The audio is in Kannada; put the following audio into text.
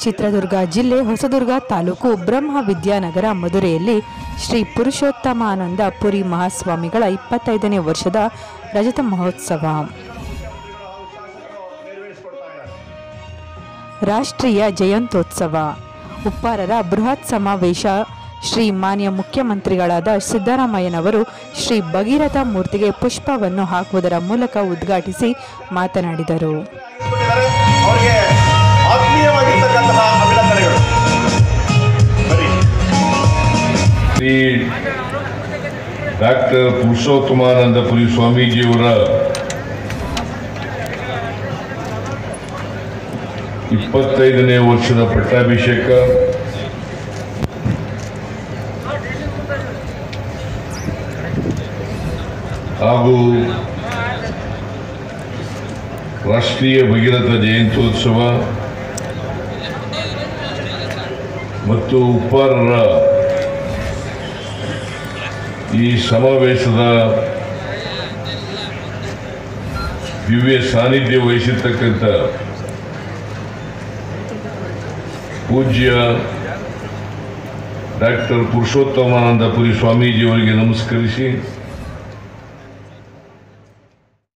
ಚಿತ್ರದುರ್ಗ ಜಿಲ್ಲೆ ಹೊಸದುರ್ಗ ತಾಲೂಕು ಬ್ರಹ್ಮ ವಿದ್ಯಾನಗರ ಮಧುರೆಯಲ್ಲಿ ಶ್ರೀ ಪುರುಷೋತ್ತಮಾನಂದ ಪುರಿ ಮಹಾಸ್ವಾಮಿಗಳ ಇಪ್ಪತ್ತೈದನೇ ವರ್ಷದ ರಜತ ಮಹೋತ್ಸವ ರಾಷ್ಟ್ರೀಯ ಜಯಂತ್ಯೋತ್ಸವ ಉಪ್ಪಾರರ ಬೃಹತ್ ಸಮಾವೇಶ ಶ್ರೀ ಮಾನ್ಯ ಮುಖ್ಯಮಂತ್ರಿಗಳಾದ ಸಿದ್ದರಾಮಯ್ಯನವರು ಶ್ರೀ ಭಗೀರಥ ಮೂರ್ತಿಗೆ ಪುಷ್ಪವನ್ನು ಹಾಕುವುದರ ಮೂಲಕ ಉದ್ಘಾಟಿಸಿ ಮಾತನಾಡಿದರು ಕೊಟ್ಟಿದ್ದಾರೆ. ಅವರಿಗೆ ಆತ್ಮೀಯವಾಗಿರ್ತಕ್ಕಂತಹ ಅಭಿನಂದನೆಗಳು ಬರೀ ಶ್ರೀ ಡಾಕ್ಟರ್ ಪುರುಷೋತ್ತಮಾನಂದಪುರಿ ಸ್ವಾಮೀಜಿಯವರ ಇಪ್ಪತ್ತೈದನೇ ವರ್ಷದ ಪಟ್ಟಾಭಿಷೇಕ ಹಾಗೂ ರಾಷ್ಟ್ರೀಯ ಭಗೀರಥ ಜಯಂತ್ಯೋತ್ಸವ ಮತ್ತು ಉಪ್ಪಾರರ ಈ ಸಮಾವೇಶದ ದಿವ್ಯ ಸಾನ್ನಿಧ್ಯ ವಹಿಸಿರ್ತಕ್ಕಂಥ ಪೂಜ್ಯ ಡಾಕ್ಟರ್ ಪುರುಷೋತ್ತಮಾನಂದ ಪುರಿ ಸ್ವಾಮೀಜಿಯವರಿಗೆ ನಮಸ್ಕರಿಸಿ